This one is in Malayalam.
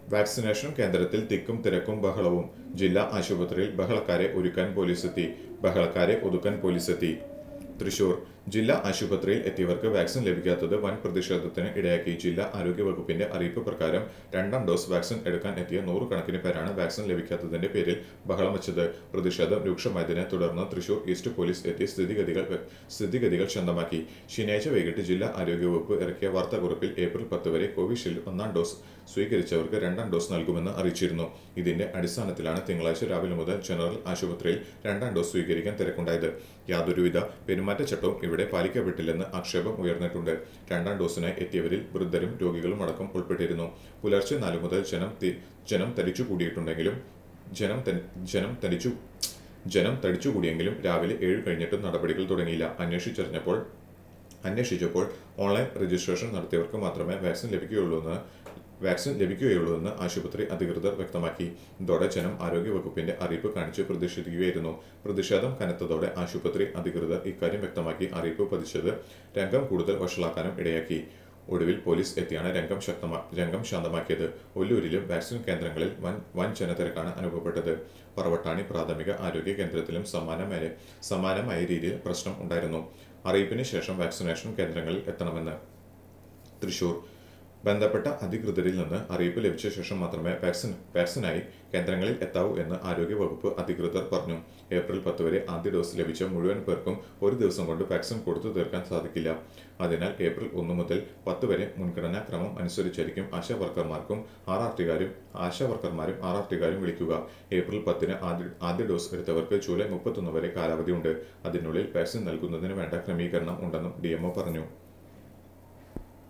വാക്സിനേഷൻ കേന്ദ്രത്തിൽ തിക്കും തിരക്കും ബഹളവും ജില്ലാ ആശുപത്രിയിൽ ബഹളക്കാരെ ഒരുക്കാൻ പോലീസെത്തി ബഹളക്കാരെ ഒതുക്കാൻ പോലീസെത്തി തൃശൂർ ജില്ലാ ആശുപത്രിയിൽ എത്തിയവർക്ക് വാക്സിൻ ലഭിക്കാത്തത് വൻ പ്രതിഷേധത്തിന് ഇടയാക്കി ജില്ലാ ആരോഗ്യ വകുപ്പിന്റെ അറിയിപ്പ് പ്രകാരം രണ്ടാം ഡോസ് വാക്സിൻ എടുക്കാൻ എത്തിയ നൂറുകണക്കിന് പേരാണ് വാക്സിൻ ലഭിക്കാത്തതിന്റെ പേരിൽ ബഹളം വെച്ചത് പ്രതിഷേധം രൂക്ഷമായതിനെ തുടർന്ന് തൃശൂർ ഈസ്റ്റ് പോലീസ് എത്തി സ്ഥിതിഗതികൾ സ്ഥിതിഗതികൾ ശാന്തമാക്കി ശനിയാഴ്ച വൈകിട്ട് ജില്ലാ ആരോഗ്യ വകുപ്പ് ഇറക്കിയ വാർത്താക്കുറിപ്പിൽ ഏപ്രിൽ പത്ത് വരെ കോവിഷീൽഡ് ഒന്നാം ഡോസ് സ്വീകരിച്ചവർക്ക് രണ്ടാം ഡോസ് നൽകുമെന്ന് അറിയിച്ചിരുന്നു ഇതിന്റെ അടിസ്ഥാനത്തിലാണ് തിങ്കളാഴ്ച രാവിലെ മുതൽ ജനറൽ ആശുപത്രിയിൽ രണ്ടാം ഡോസ് സ്വീകരിക്കാൻ തിരക്കുണ്ടായത് യാതൊരുവിധ പെരുമാറ്റച്ചട്ടവും ഇവിടെ പാലിക്കപ്പെട്ടില്ലെന്ന് ആക്ഷേപം ഉയർന്നിട്ടുണ്ട് രണ്ടാം ഡോസിനായി എത്തിയവരിൽ വൃദ്ധരും രോഗികളും അടക്കം ഉൾപ്പെട്ടിരുന്നു പുലർച്ചെ നാലു മുതൽ ജനം തി- ജനം തടിച്ചു കൂടിയിട്ടുണ്ടെങ്കിലും ജനം തൻ- ജനം തടിച്ചു ജനം തടിച്ചുകൂടിയെങ്കിലും രാവിലെ ഏഴ് കഴിഞ്ഞിട്ടും നടപടികൾ തുടങ്ങിയില്ല അന്വേഷിച്ചറിഞ്ഞപ്പോൾ അന്വേഷിച്ചപ്പോൾ ഓൺലൈൻ രജിസ്ട്രേഷൻ നടത്തിയവർക്ക് മാത്രമേ വാക്സിൻ ലഭിക്കുകയുള്ളൂ എന്ന് വാക്സിൻ ലഭിക്കുകയുള്ളൂ എന്ന് ആശുപത്രി അധികൃതർ വ്യക്തമാക്കി ഇതോടെ ജനം ആരോഗ്യ വകുപ്പിന്റെ അറിയിപ്പ് കാണിച്ച് പ്രതിഷേധിക്കുകയായിരുന്നു പ്രതിഷേധം കനത്തതോടെ ആശുപത്രി അധികൃതർ ഇക്കാര്യം വ്യക്തമാക്കി അറിയിപ്പ് പതിച്ചത് രംഗം കൂടുതൽ വഷളാക്കാനും ഇടയാക്കി ഒടുവിൽ പോലീസ് എത്തിയാണ് രംഗം ശക്തമാ രംഗം ശാന്തമാക്കിയത് ഒല്ലൂരിലും വാക്സിൻ കേന്ദ്രങ്ങളിൽ വൻ വൻ ജനത്തിരക്കാണ് അനുഭവപ്പെട്ടത് പറവട്ടാണി പ്രാഥമിക ആരോഗ്യ കേന്ദ്രത്തിലും സമാനമായ സമാനമായ രീതിയിൽ പ്രശ്നം ഉണ്ടായിരുന്നു അറിയിപ്പിന് ശേഷം വാക്സിനേഷൻ കേന്ദ്രങ്ങളിൽ എത്തണമെന്ന് തൃശൂർ ബന്ധപ്പെട്ട അധികൃതരിൽ നിന്ന് അറിയിപ്പ് ലഭിച്ച ശേഷം മാത്രമേ വാക്സിൻ വാക്സിനായി കേന്ദ്രങ്ങളിൽ എത്താവൂ എന്ന് ആരോഗ്യ വകുപ്പ് അധികൃതർ പറഞ്ഞു ഏപ്രിൽ പത്ത് വരെ ആദ്യ ഡോസ് ലഭിച്ച മുഴുവൻ പേർക്കും ഒരു ദിവസം കൊണ്ട് വാക്സിൻ കൊടുത്തു തീർക്കാൻ സാധിക്കില്ല അതിനാൽ ഏപ്രിൽ ഒന്ന് മുതൽ പത്ത് വരെ മുൻഗണനാ ക്രമം അനുസരിച്ചായിരിക്കും ആശാ വർക്കർമാർക്കും ആർ ആർ ടിക്കാരും ആശാ വർക്കർമാരും ആർ ആർ ടിക്കാരും വിളിക്കുക ഏപ്രിൽ പത്തിന് ആദ്യ ആദ്യ ഡോസ് എടുത്തവർക്ക് ജൂലൈ മുപ്പത്തൊന്ന് വരെ കാലാവധിയുണ്ട് അതിനുള്ളിൽ വാക്സിൻ നൽകുന്നതിന് വേണ്ട ക്രമീകരണം ഉണ്ടെന്നും ഡി പറഞ്ഞു